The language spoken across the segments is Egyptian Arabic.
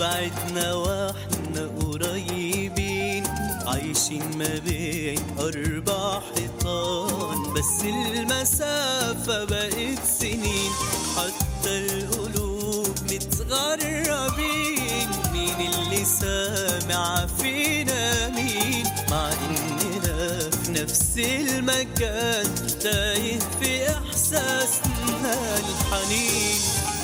بعدنا واحنا قريبين عايشين ما بين أربع حيطان بس المسافة بقت سنين حتى القلوب متغربين مين اللي سامع فينا مين مع إننا في نفس المكان تايه في إحساسنا الحنين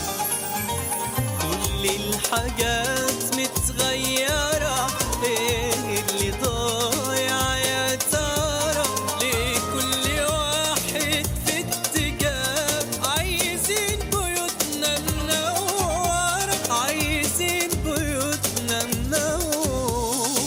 كل الحاجات متغيرة ايه اللي ضايع يا ترى ليه كل واحد في اتجاه عايزين بيوتنا منورة عايزين بيوتنا منورة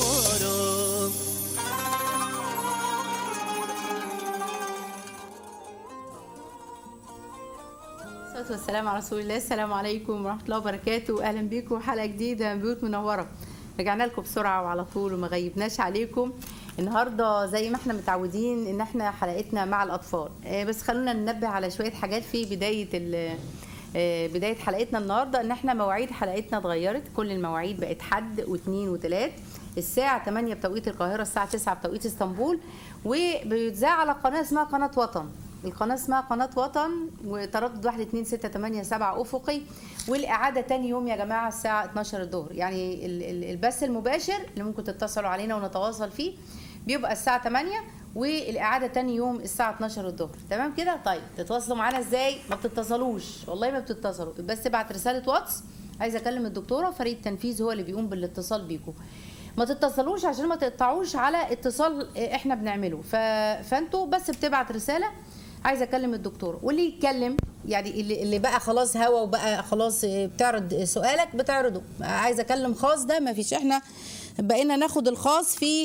والصلاة والسلام على رسول الله السلام عليكم ورحمة الله وبركاته أهلا بيكم حلقة جديدة من بيوت منورة رجعنا لكم بسرعة وعلى طول وما غيبناش عليكم النهاردة زي ما احنا متعودين ان احنا حلقتنا مع الأطفال آه، بس خلونا ننبه على شوية حاجات في بداية ال- آه، بداية حلقتنا النهاردة ان احنا مواعيد حلقتنا اتغيرت كل المواعيد بقت حد واثنين وثلاث الساعة 8 بتوقيت القاهرة الساعة 9 بتوقيت اسطنبول وبيتذاع على قناة اسمها قناة وطن القناة اسمها قناة وطن وتردد 1 2 6 8 7 أفقي والإعادة تاني يوم يا جماعة الساعة 12 الظهر يعني ال- ال- البث المباشر اللي ممكن تتصلوا علينا ونتواصل فيه بيبقى الساعة 8 والإعادة تاني يوم الساعة 12 الظهر تمام كده طيب تتواصلوا معانا ازاي ما بتتصلوش والله ما بتتصلوا بس ابعت رسالة واتس عايزة اكلم الدكتورة فريق التنفيذ هو اللي بيقوم بالاتصال بيكم ما تتصلوش عشان ما تقطعوش على اتصال احنا بنعمله ف... فانتوا بس بتبعت رساله عايزه اكلم الدكتور واللي يتكلم يعني اللي, اللي بقى خلاص هوا وبقى خلاص بتعرض سؤالك بتعرضه عايزه اكلم خاص ده ما فيش احنا بقينا ناخد الخاص في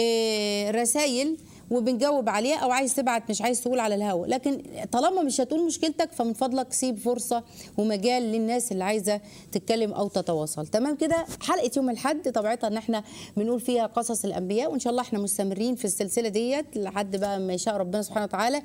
رسائل وبنجاوب عليه او عايز تبعت مش عايز تقول على الهوا لكن طالما مش هتقول مشكلتك فمن فضلك سيب فرصه ومجال للناس اللي عايزه تتكلم او تتواصل تمام كده حلقه يوم الاحد طبيعتها ان احنا بنقول فيها قصص الانبياء وان شاء الله احنا مستمرين في السلسله ديت لحد بقى ما يشاء ربنا سبحانه وتعالى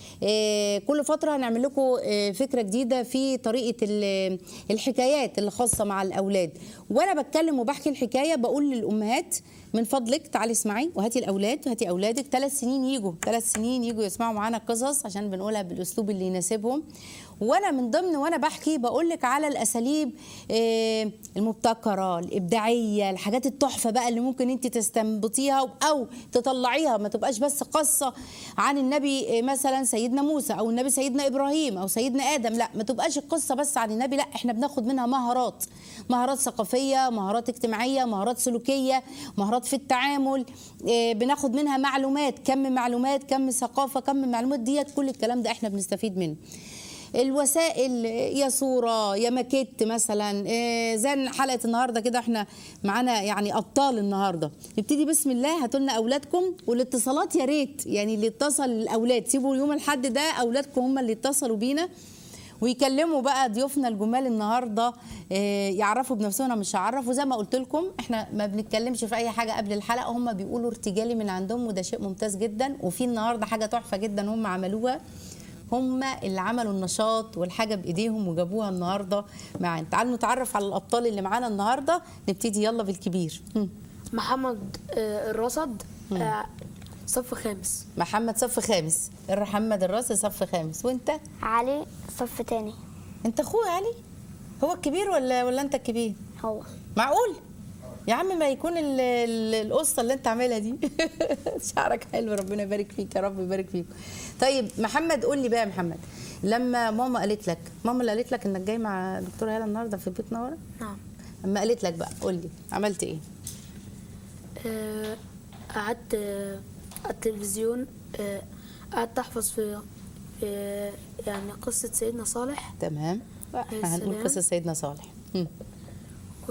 آه، كل فتره هنعمل لكم آه، فكره جديده في طريقه ال- الحكايات اللي خاصه مع الاولاد وانا بتكلم وبحكي الحكايه بقول للامهات من فضلك تعالي اسمعي وهاتي الاولاد وهاتي اولادك ثلاث سنين يجوا ثلاث سنين يجوا يسمعوا معانا القصص عشان بنقولها بالاسلوب اللي يناسبهم وانا من ضمن وانا بحكي بقول لك على الاساليب آه، المبتكره الابداعيه الحاجات التحفه بقى اللي ممكن انت تستنبطيها او تطلعيها ما تبقاش بس قصه عن النبي آه، مثلا سيدنا موسى او النبي سيدنا ابراهيم او سيدنا ادم لا ما تبقاش القصه بس عن النبي لا احنا بناخد منها مهارات مهارات ثقافيه مهارات اجتماعيه مهارات سلوكيه مهارات في التعامل آه، بناخد منها معلومات كم معلومات كم ثقافه كم معلومات ديت كل الكلام ده احنا بنستفيد منه الوسائل يا صوره يا ماكيت مثلا إيه زي حلقه النهارده كده احنا معانا يعني ابطال النهارده نبتدي بسم الله هاتوا لنا اولادكم والاتصالات يا ريت يعني اللي اتصل الاولاد سيبوا يوم الحد ده اولادكم هم اللي اتصلوا بينا ويكلموا بقى ضيوفنا الجمال النهارده إيه، يعرفوا بنفسهم انا مش هعرف وزي ما قلت لكم احنا ما بنتكلمش في اي حاجه قبل الحلقه هم بيقولوا ارتجالي من عندهم وده شيء ممتاز جدا وفي النهارده حاجه تحفه جدا هم عملوها هم اللي عملوا النشاط والحاجه بايديهم وجابوها النهارده معانا تعالوا نتعرف على الابطال اللي معانا النهارده نبتدي يلا بالكبير هم. محمد آه، الرصد آه، صف خامس محمد صف خامس محمد الراس صف خامس وانت علي صف تاني انت اخويا علي هو الكبير ولا ولا انت الكبير هو معقول يا عم ما يكون ال- ال- القصه اللي انت عاملها دي شعرك حلو ربنا يبارك فيك يا رب يبارك فيك طيب محمد قول لي بقى يا محمد لما ماما قالت لك ماما اللي قالت لك انك جاي مع دكتوره هاله النهارده في البيت نوره نعم اما قالت لك بقى قول لي عملت ايه آه، قعدت آه، على التلفزيون آه، قعدت احفظ في في يعني قصة سيدنا صالح تمام احنا هنقول سلام. قصه سيدنا صالح مم. و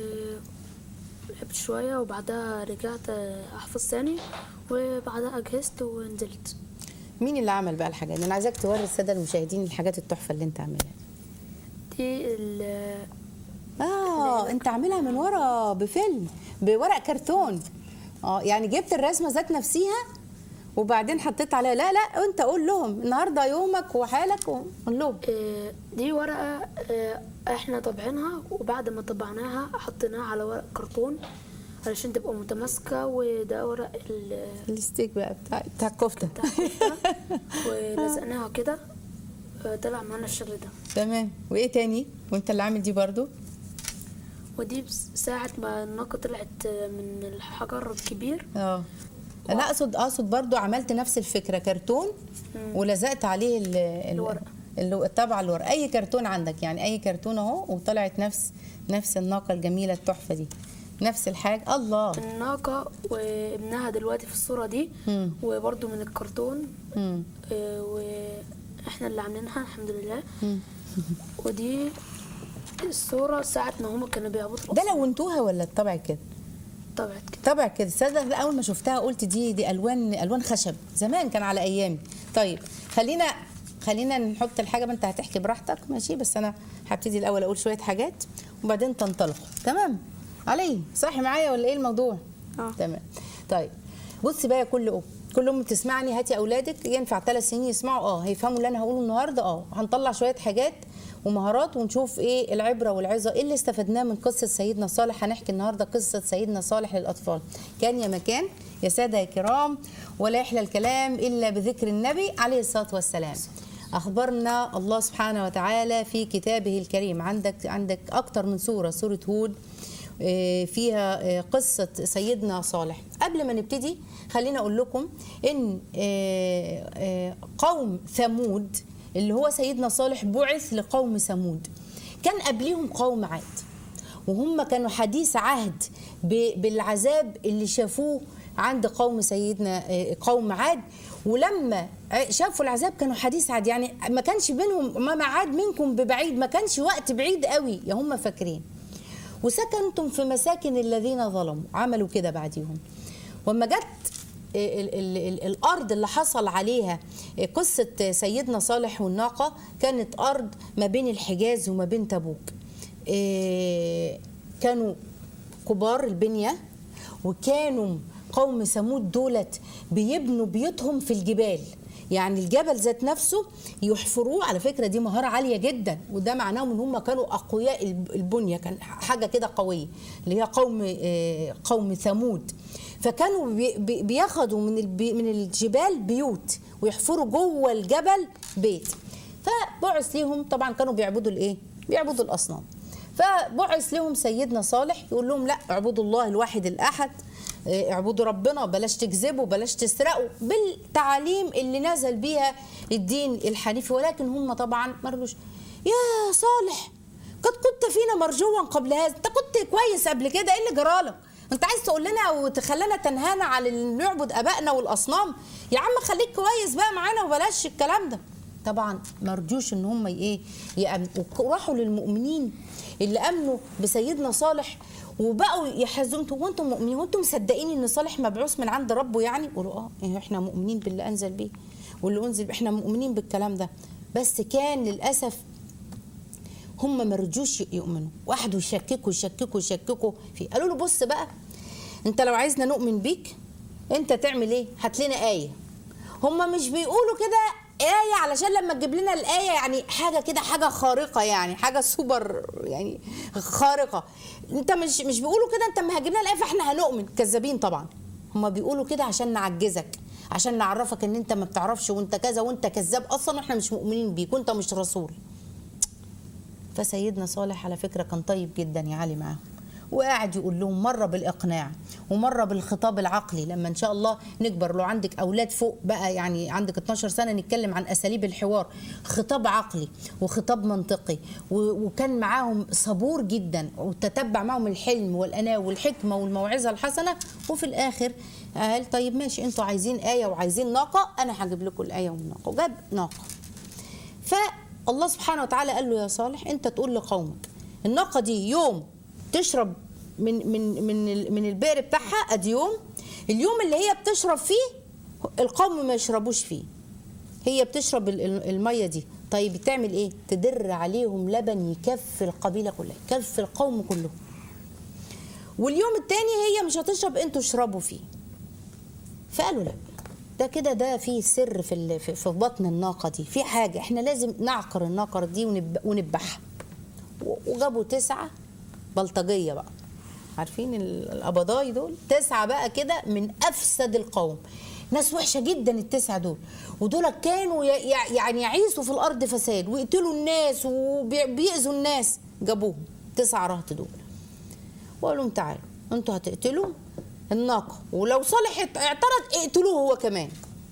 لعبت شوية وبعدها رجعت آه، أحفظ تاني وبعدها أجهزت ونزلت مين اللي عمل بقى الحاجات دي انا عايزاك توري الساده المشاهدين الحاجات التحفه اللي انت عاملها دي ال- اه انت عاملها من ورا بفيلم بورق كرتون اه يعني جبت الرسمه ذات نفسها وبعدين حطيت عليها لا لا انت قول لهم النهارده يومك وحالك وقول لهم آه، دي ورقة آه، احنا طبعينها وبعد ما طبعناها حطيناها على ورق كرتون علشان تبقى متماسكة وده ورق ال- الستيك بقى بتاع بتاع الكفته بتاع الكفتة ولزقناها كده آه، طلع معانا الشكل ده تمام وايه تاني وانت اللي عامل دي برضو ودي بس- ساعة ما الناقة طلعت آه، من الحجر الكبير اه انا اقصد اقصد برضو عملت نفس الفكره كرتون ولزقت عليه ال- ال- الورق. اللي طبع الورق اي كرتون عندك يعني اي كرتون اهو وطلعت نفس نفس الناقه الجميله التحفه دي نفس الحاجه الله الناقة وابنها دلوقتي في الصورة دي مم. وبرضو من الكرتون مم. آه، واحنا اللي عاملينها الحمد لله مم. ودي الصورة ساعة ما هما كانوا بيعبطوا ده لونتوها ولا اتطبعت كده طبعت كده طبع كده تصدق لا، اول ما شفتها قلت دي دي الوان الوان خشب زمان كان على ايامي طيب خلينا خلينا نحط الحاجه ما انت هتحكي براحتك ماشي بس انا هبتدي الاول اقول شويه حاجات وبعدين تنطلقوا تمام علي صح معايا ولا ايه الموضوع اه. تمام طيب بصي بقى يا كل ام كل ام بتسمعني هاتي اولادك ينفع ثلاث سنين يسمعوا اه هيفهموا اللي انا هقوله النهارده اه هنطلع شويه حاجات ومهارات ونشوف ايه العبره والعظه ايه اللي استفدناه من قصه سيدنا صالح هنحكي النهارده قصه سيدنا صالح للاطفال كان يا مكان يا ساده يا كرام ولا يحلى الكلام الا بذكر النبي عليه الصلاه والسلام اخبرنا الله سبحانه وتعالى في كتابه الكريم عندك عندك اكتر من سوره سوره هود آه، فيها آه، قصة سيدنا صالح قبل ما نبتدي خلينا أقول لكم إن آه، آه، قوم ثمود اللي هو سيدنا صالح بعث لقوم ثمود كان قبليهم قوم عاد وهم كانوا حديث عهد ب- بالعذاب اللي شافوه عند قوم سيدنا آه، قوم عاد ولما ع- شافوا العذاب كانوا حديث عهد يعني ما كانش بينهم ما عاد منكم ببعيد ما كانش وقت بعيد قوي يا هم فاكرين وسكنتم في مساكن الذين ظلموا عملوا كده بعديهم وما جت ال ال ال الارض اللي حصل عليها قصه سيدنا صالح والناقه كانت ارض ما بين الحجاز وما بين تبوك إيه، كانوا كبار البنيه وكانوا قوم ثمود دولت بيبنوا بيوتهم في الجبال يعني الجبل ذات نفسه يحفروه على فكره دي مهاره عاليه جدا وده معناه ان هم كانوا اقوياء الب- البنيه كان حاجه كده قويه اللي هي قوم آه، قوم ثمود فكانوا بي- بي- بياخدوا من البي- من الجبال بيوت ويحفروا جوه الجبل بيت فبعث ليهم طبعا كانوا بيعبدوا الايه بيعبدوا الاصنام فبعث لهم سيدنا صالح يقول لهم لا اعبدوا الله الواحد الاحد اه، اعبدوا ربنا بلاش تكذبوا بلاش تسرقوا بالتعاليم اللي نزل بيها الدين الحنيفي ولكن هم طبعا ما رضوش يا صالح قد كنت فينا مرجوا قبل هذا انت كنت كويس قبل كده ايه اللي جرالك انت عايز تقول لنا وتخلينا تنهانا على اللي نعبد ابائنا والاصنام يا عم خليك كويس بقى معانا وبلاش الكلام ده طبعا ما رجوش ان هم ايه يامنوا وراحوا للمؤمنين اللي امنوا بسيدنا صالح وبقوا يحزنوا انتوا وانتم مؤمنين وانتم مصدقين ان صالح مبعوث من عند ربه يعني قولوا اه إيه احنا مؤمنين باللي انزل بيه واللي انزل احنا مؤمنين بالكلام ده بس كان للاسف هم ما رجوش يؤمنوا واحد يشككوا يشككوا يشككوا فيه قالوا له بص بقى انت لو عايزنا نؤمن بيك انت تعمل ايه هات لنا ايه هم مش بيقولوا كده آية علشان لما تجيب لنا الآية يعني حاجة كده حاجة خارقة يعني حاجة سوبر يعني خارقة انت مش مش بيقولوا كده انت ما هتجيب لنا الآية فاحنا هنؤمن كذابين طبعا هم بيقولوا كده عشان نعجزك عشان نعرفك ان انت ما بتعرفش وانت كذا وانت كذاب اصلا واحنا مش مؤمنين بيك وانت مش رسول فسيدنا صالح على فكرة كان طيب جدا يا علي معاهم وقاعد يقول لهم مرة بالإقناع ومرة بالخطاب العقلي لما إن شاء الله نكبر لو عندك أولاد فوق بقى يعني عندك 12 سنة نتكلم عن أساليب الحوار خطاب عقلي وخطاب منطقي و- وكان معاهم صبور جدا وتتبع معهم الحلم والأناة والحكمة والموعظة الحسنة وفي الآخر قال طيب ماشي انتوا عايزين آية وعايزين ناقة أنا هجيب لكم الآية والناقة وجاب ناقة فالله سبحانه وتعالى قال له يا صالح انت تقول لقومك الناقه دي يوم تشرب من من من ال- من البئر بتاعها ادي يوم اليوم اللي هي بتشرب فيه القوم ما يشربوش فيه هي بتشرب ال- ال- الميه دي طيب بتعمل ايه تدر عليهم لبن يكفي القبيله كلها يكفي القوم كله واليوم التاني هي مش هتشرب انتوا اشربوا فيه فقالوا لا ده كده ده فيه سر في ال- في في بطن الناقه دي في حاجه احنا لازم نعقر الناقه دي ونب- ونذبحها و- وجابوا تسعه بلطجيه بقى عارفين ال- القبضاي دول تسعه بقى كده من افسد القوم ناس وحشه جدا التسعه دول ودول كانوا ي- ي- يعني يعيثوا في الارض فساد ويقتلوا الناس وبيأذوا الناس جابوهم تسعه رهط دول وقال لهم تعالوا انتوا هتقتلوا الناقه ولو صالح ات- اعترض اقتلوه هو كمان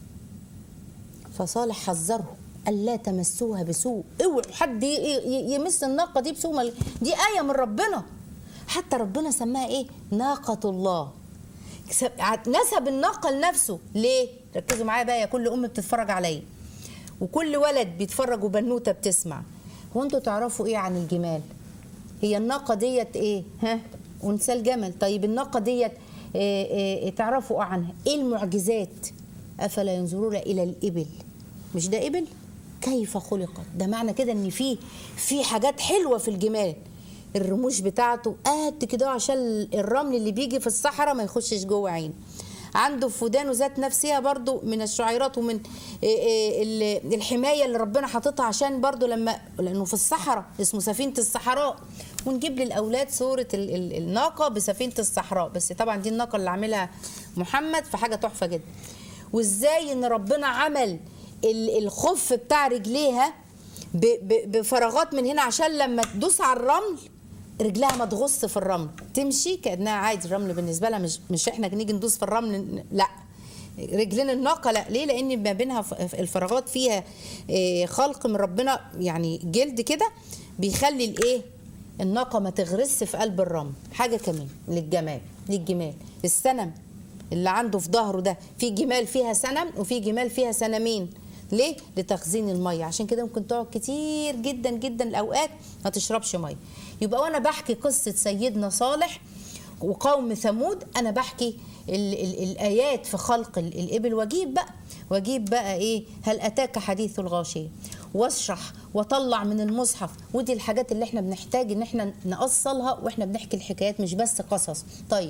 فصالح حذره قال لا تمسوها بسوء اوعوا حد ي- ي- يمس الناقه دي بسوء مل- دي ايه من ربنا حتى ربنا سماها ايه ناقه الله كس- ع- نسب الناقه لنفسه ليه ركزوا معايا بقى يا كل ام بتتفرج عليا وكل ولد بيتفرج وبنوته بتسمع هو انتوا تعرفوا ايه عن الجمال هي الناقه ديت ايه ها انثى الجمل طيب الناقه ديت إيه إيه تعرفوا عنها ايه المعجزات افلا ينظرون الى الابل مش ده ابل كيف خلقت ده معنى كده ان في في حاجات حلوه في الجمال الرموش بتاعته قد كده عشان الرمل اللي بيجي في الصحراء ما يخشش جوه عينه عنده في ودانه ذات نفسها برضو من الشعيرات ومن إيه إيه ال- الحماية اللي ربنا حاططها عشان برضو لما لأنه في الصحراء اسمه سفينة الصحراء ونجيب للأولاد صورة ال- ال- الناقة بسفينة الصحراء بس طبعا دي الناقة اللي عاملها محمد فحاجة تحفة جدا وازاي ان ربنا عمل ال- الخف بتاع رجليها ب- ب- بفراغات من هنا عشان لما تدوس على الرمل رجلها ما تغص في الرمل تمشي كانها عادي الرمل بالنسبه لها مش مش احنا نيجي ندوس في الرمل ن- لا رجلين الناقه لا ليه لان ما بينها ف- الفراغات فيها آه، خلق من ربنا يعني جلد كده بيخلي الايه الناقه ما تغرس في قلب الرمل حاجه كمان للجمال للجمال السنم اللي عنده في ظهره ده في جمال فيها سنم وفي جمال فيها سنمين ليه لتخزين الميه عشان كده ممكن تقعد كتير جدا جدا الاوقات ما تشربش ميه يبقى وانا بحكي قصه سيدنا صالح وقوم ثمود انا بحكي ال ال الايات في خلق ال الابل واجيب بقى واجيب بقى ايه هل اتاك حديث الغاشيه واشرح واطلع من المصحف ودي الحاجات اللي احنا بنحتاج ان احنا نأصلها واحنا بنحكي الحكايات مش بس قصص طيب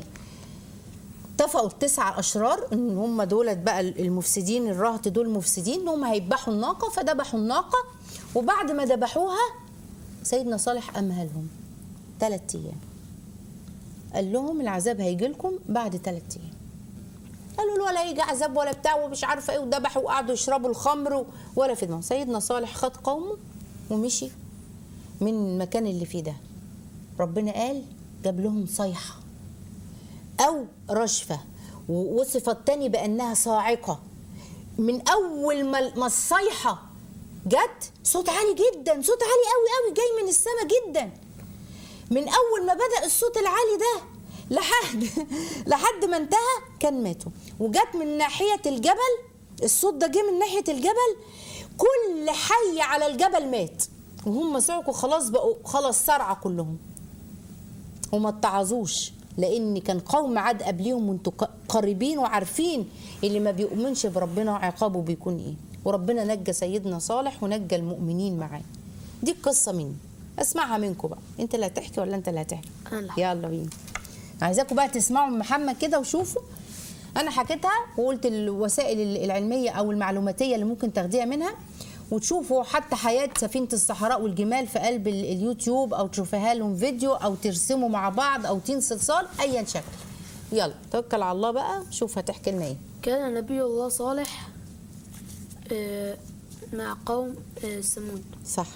اتفقوا التسعة أشرار إن هم دولت بقى المفسدين الرهط دول مفسدين إن هم هيذبحوا الناقة فذبحوا الناقة وبعد ما ذبحوها سيدنا صالح أمهلهم ثلاث أيام قال لهم العذاب هيجي لكم بعد ثلاث أيام قالوا له ولا هيجي عذاب ولا بتاع ومش عارفه ايه وذبحوا وقعدوا يشربوا الخمر و- ولا في دماغهم سيدنا صالح خد قومه ومشي من المكان اللي فيه ده ربنا قال جاب لهم صيحه أو رشفة ووصفت تاني بأنها صاعقة من أول ما ما الصيحة جت صوت عالي جدا صوت عالي قوي قوي جاي من السماء جدا من أول ما بدأ الصوت العالي ده لحد لحد ما انتهى كان ماتوا وجت من ناحية الجبل الصوت ده جه من ناحية الجبل كل حي على الجبل مات وهم صعقوا خلاص بقوا خلاص صرعى كلهم وما اتعظوش لان كان قوم عاد قبليهم وانتوا ق- قريبين وعارفين اللي ما بيؤمنش بربنا عقابه بيكون ايه وربنا نجى سيدنا صالح ونجى المؤمنين معاه دي القصه مني اسمعها منكم بقى انت اللي هتحكي ولا انت اللي هتحكي أنا اللي هحكي. يلا بينا عايزاكم بقى تسمعوا من محمد كده وشوفوا انا حكيتها وقلت الوسائل العلميه او المعلوماتيه اللي ممكن تاخديها منها وتشوفوا حتى حياه سفينه الصحراء والجمال في قلب ال- اليوتيوب او تشوفها لهم فيديو او ترسموا مع بعض او تين صلصال ايا شكل يلا توكل على الله بقى شوف هتحكي لنا ايه كان نبي الله صالح آه، مع قوم آه، ثمود صح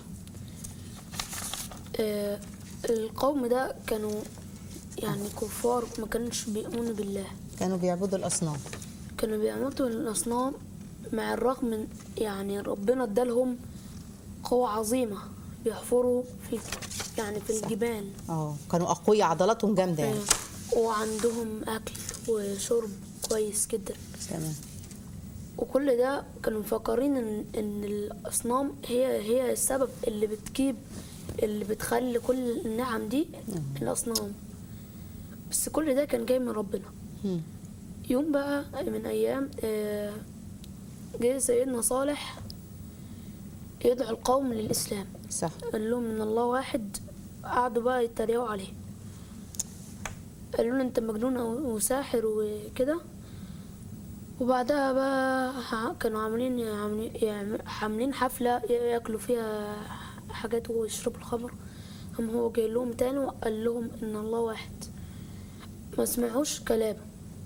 آه، القوم ده كانوا يعني كفار ما كانوش بيؤمنوا بالله كانوا بيعبدوا الاصنام كانوا بيعبدوا الأصنام مع الرغم من يعني ربنا ادالهم قوة عظيمة بيحفروا في يعني في الجبال اه كانوا اقوياء عضلاتهم جامده يعني آه، وعندهم أكل وشرب كويس جدا تمام وكل ده كانوا مفكرين ان ان الاصنام هي هي السبب اللي بتجيب اللي بتخلي كل النعم دي الاصنام بس كل ده كان جاي من ربنا مم. يوم بقى من ايام آه، جه سيدنا صالح يدعو القوم للاسلام صح قال لهم ان الله واحد قعدوا بقى يتريقوا عليه قالوا له انت مجنون أو- وساحر وكده وبعدها بقى ح- كانوا عاملين عاملين يعم- عاملين حفلة ياكلوا فيها حاجات ويشربوا الخمر هم هو جاي لهم تاني وقال لهم ان الله واحد ما سمعوش كلامه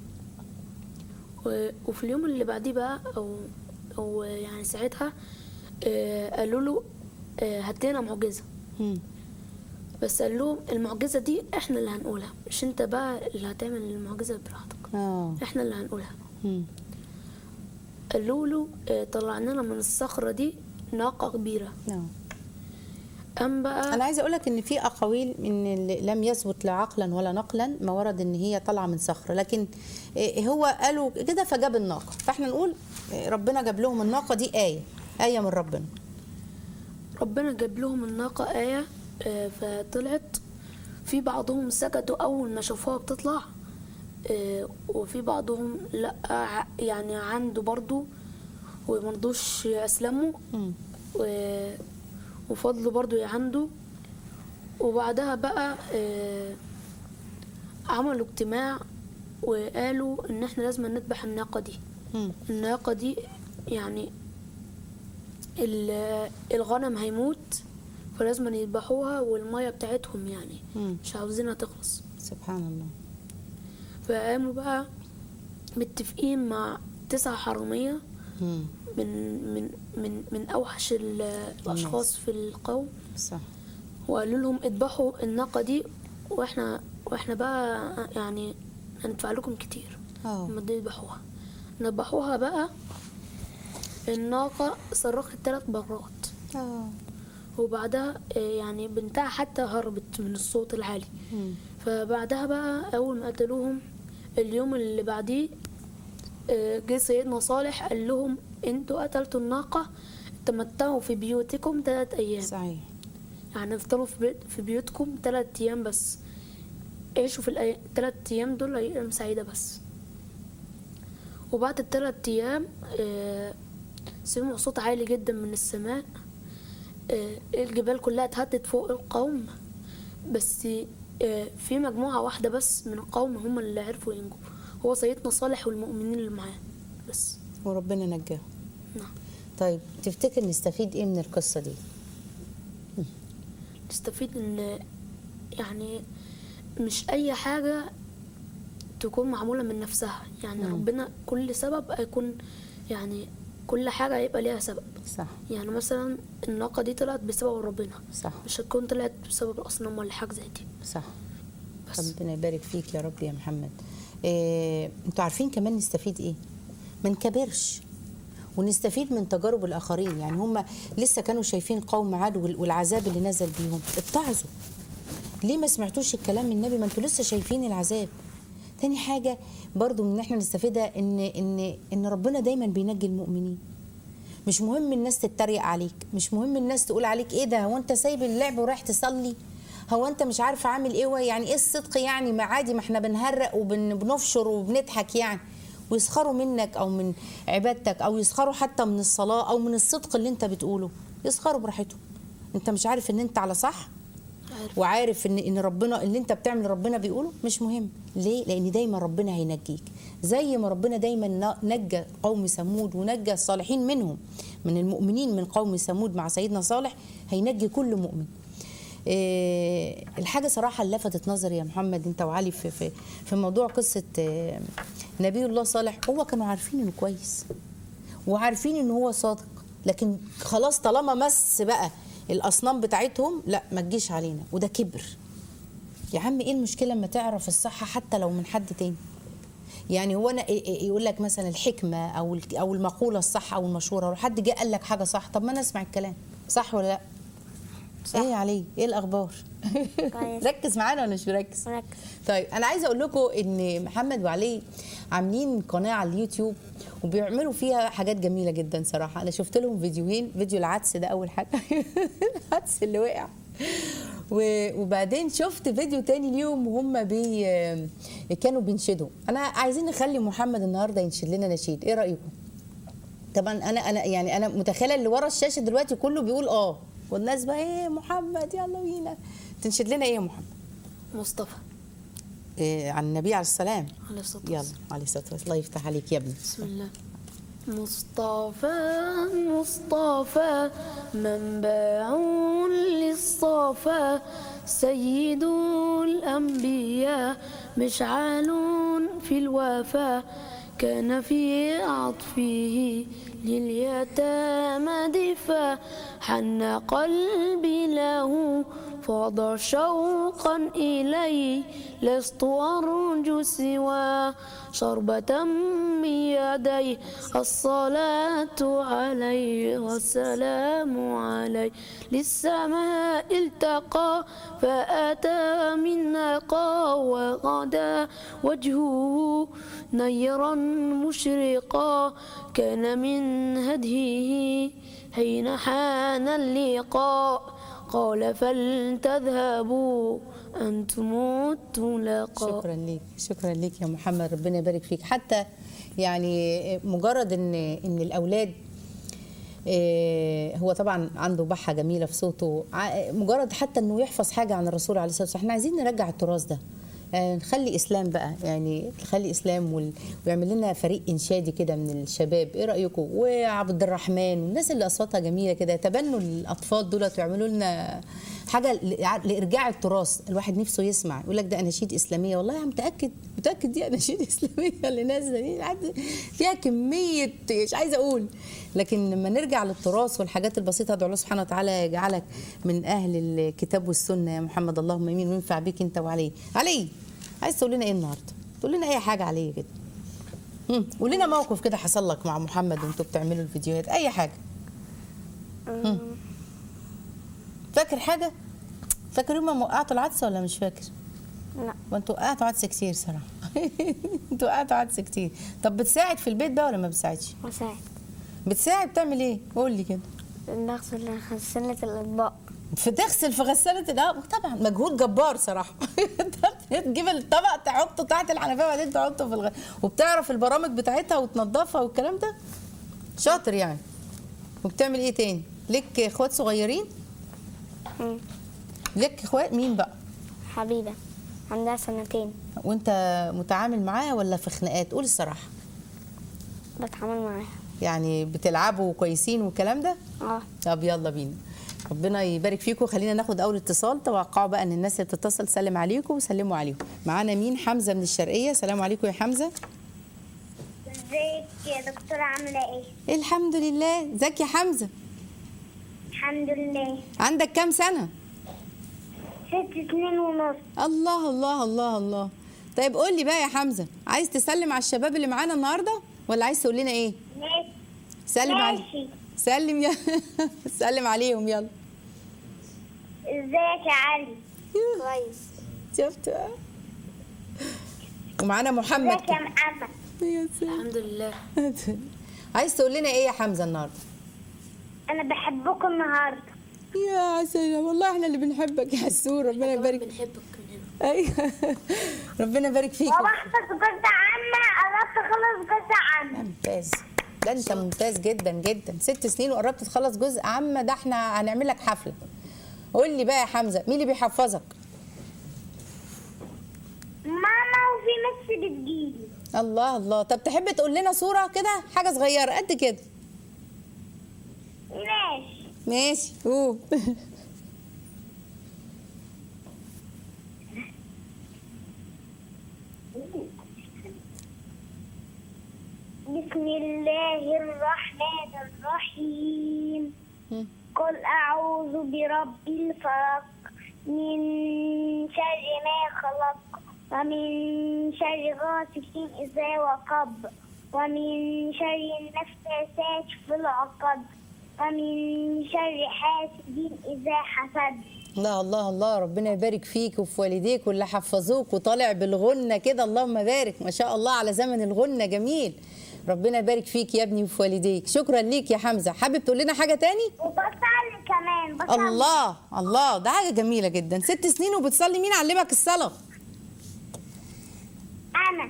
و- وفي اليوم اللي بعديه بقى او او يعني ساعتها آه، قالوا له آه، هات لنا معجزه مم. بس قال لهم المعجزه دي احنا اللي هنقولها مش انت بقى اللي هتعمل المعجزه براحتك اه احنا اللي هنقولها مم. قالوا له آه، طلع لنا من الصخره دي ناقه كبيره آه. قام بقى انا عايزه اقول لك ان في اقاويل ان اللي لم يثبت لا عقلا ولا نقلا ما ورد ان هي طالعه من صخره لكن إيه هو قالوا كده فجاب الناقه فاحنا نقول إيه ربنا جاب لهم الناقه دي ايه ايه من ربنا ربنا جاب لهم الناقة آية آه، فطلعت في بعضهم سكتوا أول ما شافوها بتطلع آه، وفي بعضهم لأ ع- يعني عنده برضو ومرضوش يسلموا مم. و- وفضلوا برضو عنده وبعدها بقى آه، عملوا اجتماع وقالوا ان احنا لازم نذبح الناقة دي مم. الناقة دي يعني ال- الغنم هيموت فلازم يذبحوها والمية بتاعتهم يعني مم. مش عاوزينها تخلص سبحان الله فقاموا بقى متفقين مع تسع حرامية مم. من من من من أوحش ال- الأشخاص في القوم صح وقالوا لهم اذبحوا الناقة دي واحنا واحنا بقى يعني هندفع لكم كتير اه لما دي يذبحوها ذبحوها بقى الناقة صرخت ثلاث مرات اه وبعدها آه، يعني بنتها حتى هربت من الصوت العالي مم. فبعدها بقى أول ما قتلوهم اليوم اللي بعديه آه، جه سيدنا صالح قال لهم انتوا قتلتوا الناقة تمتعوا في بيوتكم ثلاث أيام صحيح يعني افضلوا في, بيت في بيوتكم ثلاث أيام بس عيشوا في الثلاث أيام دول أيام سعيدة بس وبعد الثلاث أيام آه، سمعوا صوت عالي جدا من السماء آه، الجبال كلها اتهدت فوق القوم بس آه، في مجموعة واحدة بس من القوم هم اللي عرفوا ينجوا هو سيدنا صالح والمؤمنين اللي معاه بس وربنا نجاهم نعم طيب تفتكر نستفيد ايه من القصه دي تستفيد ان يعني مش اي حاجة تكون معمولة من نفسها يعني مم. ربنا كل سبب هيكون يعني كل حاجة هيبقى ليها سبب صح يعني مثلا الناقة دي طلعت بسبب ربنا صح مش هتكون طلعت بسبب الأصنام ولا حاجة زي دي صح بس ربنا يبارك فيك يا رب يا محمد إيه، انتوا عارفين كمان نستفيد ايه ما نكبرش ونستفيد من تجارب الاخرين يعني هم لسه كانوا شايفين قوم عاد وال- والعذاب اللي نزل بيهم اتعظوا ليه ما سمعتوش الكلام من النبي ما انتوا لسه شايفين العذاب تاني حاجه برضو من ان احنا نستفيدها ان ان ان ربنا دايما بينجي المؤمنين مش مهم الناس تتريق عليك مش مهم الناس تقول عليك ايه ده هو انت سايب اللعب ورايح تصلي هو انت مش عارف عامل ايه يعني ايه الصدق يعني ما عادي ما احنا بنهرق وبنفشر وبنضحك يعني ويسخروا منك او من عبادتك او يسخروا حتى من الصلاه او من الصدق اللي انت بتقوله يسخروا براحتهم انت مش عارف ان انت على صح عارف. وعارف ان ان ربنا اللي انت بتعمل ربنا بيقوله مش مهم ليه لان دايما ربنا هينجيك زي ما ربنا دايما ن- نجى قوم ثمود ونجى الصالحين منهم من المؤمنين من قوم ثمود مع سيدنا صالح هينجي كل مؤمن إيه الحاجه صراحه اللي لفتت نظري يا محمد انت وعلي في في, في موضوع قصه آه، نبي الله صالح هو كانوا عارفين انه كويس وعارفين ان هو صادق لكن خلاص طالما مس بقى الاصنام بتاعتهم لا ما تجيش علينا وده كبر يا عم ايه المشكله لما تعرف الصح حتى لو من حد تاني يعني هو انا إيه- إيه- يقول لك مثلا الحكمه او ال- او المقوله الصح او المشهوره لو حد جه قال لك حاجه صح طب ما انا اسمع الكلام صح ولا لا صح. ايه يا علي ايه الاخبار كويس. ركز معانا ولا مش مركز مركز. طيب انا عايزه اقول لكم ان محمد وعلي عاملين قناه على اليوتيوب وبيعملوا فيها حاجات جميله جدا صراحه انا شفت لهم فيديوهين فيديو العدس ده اول حاجه العدس اللي وقع و- وبعدين شفت فيديو تاني ليهم وهم بي كانوا بينشدوا انا عايزين نخلي محمد النهارده ينشد لنا نشيد ايه رايكم طبعا انا انا يعني انا متخيله اللي ورا الشاشه دلوقتي كله بيقول اه والناس بقى ايه محمد يلا بينا تنشد لنا ايه يا محمد مصطفى إيه عن النبي عليه السلام عليه الصلاة يلا والسلام عليه الصلاه والسلام الله يفتح عليك يا ابني بسم الله مصطفى مصطفى منبع للصفا سيد الأنبياء مشعل في الوفا كان في عطفه لليتامى دفا حن قلبي له فاض شوقا إليه لست أرجو سوى شربة من يديه الصلاة عليه والسلام عليه للسماء التقى فأتى من نقى وغدا وجهه نيرا مشرقا كان من هديه حين حان اللقاء قال فلتذهبوا أنتم الطلقاء شكرا ليك شكرا ليك يا محمد ربنا يبارك فيك حتى يعني مجرد ان ان الاولاد آه، هو طبعا عنده بحه جميله في صوته ع- مجرد حتى انه يحفظ حاجه عن الرسول عليه الصلاه والسلام احنا عايزين نرجع التراث ده آه، نخلي اسلام بقى يعني نخلي اسلام وال- ويعمل لنا فريق انشادي كده من الشباب ايه رايكم وعبد الرحمن والناس اللي اصواتها جميله كده يتبنوا الاطفال دولت ويعملوا لنا حاجه لإع- لارجاع التراث الواحد نفسه يسمع يقول لك ده اناشيد اسلاميه والله يا متاكد متاكد دي اناشيد اسلاميه اللي نازله دي عاد- فيها كميه مش عايزه اقول لكن لما نرجع للتراث والحاجات البسيطه ادعو الله سبحانه وتعالى يجعلك من اهل الكتاب والسنه يا محمد اللهم امين وينفع بيك انت وعلي علي عايز تقول لنا ايه النهارده تقول لنا اي حاجه عليه كده مم. قول لنا موقف كده حصل لك مع محمد وانتوا بتعملوا الفيديوهات اي حاجه مم. فاكر حاجه فاكر يوم ما وقعتوا العدسه ولا مش فاكر لا وانتوا وقعتوا عدسه كتير صراحه انتوا وقعتوا عدسه كتير طب بتساعد في البيت بقى ولا ما بتساعدش مساعد بتساعد بتعمل ايه قول لي كده بغسل غسالة الأطباق بتغسل في غساله الأطباق طبعا مجهود جبار صراحه تجيب الطبق تحطه تحت الحنفيه وبعدين تحطه في الغ... وبتعرف البرامج بتاعتها وتنظفها والكلام ده شاطر يعني وبتعمل ايه تاني ليك اخوات صغيرين مم. ليك اخوات مين بقى حبيبة عندها سنتين وانت متعامل معاها ولا في خناقات قول الصراحه بتعامل معاها يعني بتلعبوا كويسين والكلام ده اه طب يلا بينا ربنا يبارك فيكم خلينا ناخد اول اتصال توقعوا بقى ان الناس اللي بتتصل سلم عليكم وسلموا عليهم معانا مين حمزه من الشرقيه سلام عليكم يا حمزه ازيك يا دكتورة عاملة ايه؟ الحمد لله ازيك يا حمزه الحمد لله عندك كام سنه ست سنين ونص الله الله الله الله طيب قول لي بقى يا حمزه عايز تسلم على الشباب اللي معانا النهارده ولا عايز تقول لنا ايه ماشي سلم علي ماشي سلم يا سلم عليهم يلا ازيك يا علي؟ كويس شفت ومعانا محمد ازيك يا محمد؟ يا سلام. الحمد لله عايز تقول لنا ايه يا حمزه النهارده انا بحبكم النهارده يا عسل والله احنا اللي بنحبك يا حسور ربنا يبارك بنحبك كلنا ايوه ربنا يبارك فيك وبحفظ جزء عامة قربت اخلص جزء عامة ممتاز ده انت ممتاز جدا جدا ست سنين وقربت تخلص جزء عامه ده احنا هنعمل لك حفله قول لي بقى يا حمزه مين اللي بيحفظك ماما وفي مس بتجيلي الله الله طب تحب تقول لنا صوره كده حاجه صغيره قد كده ماشي ماشي قول بسم الله الرحمن الرحيم قل أعوذ برب الفلق من شر ما خلق ومن شر غاسق إذا وقب ومن شر النفاثات في العقد ومن شر حاسد إذا حسد الله الله الله ربنا يبارك فيك وفي والديك واللي حفظوك وطالع بالغنة كده اللهم بارك ما شاء الله على زمن الغنة جميل ربنا يبارك فيك يا ابني وفي والديك شكرا ليك يا حمزة حابب تقول لنا حاجة تاني وبصلي كمان بصلي الله الله ده حاجة جميلة جدا ست سنين وبتصلي مين علمك الصلاة أنا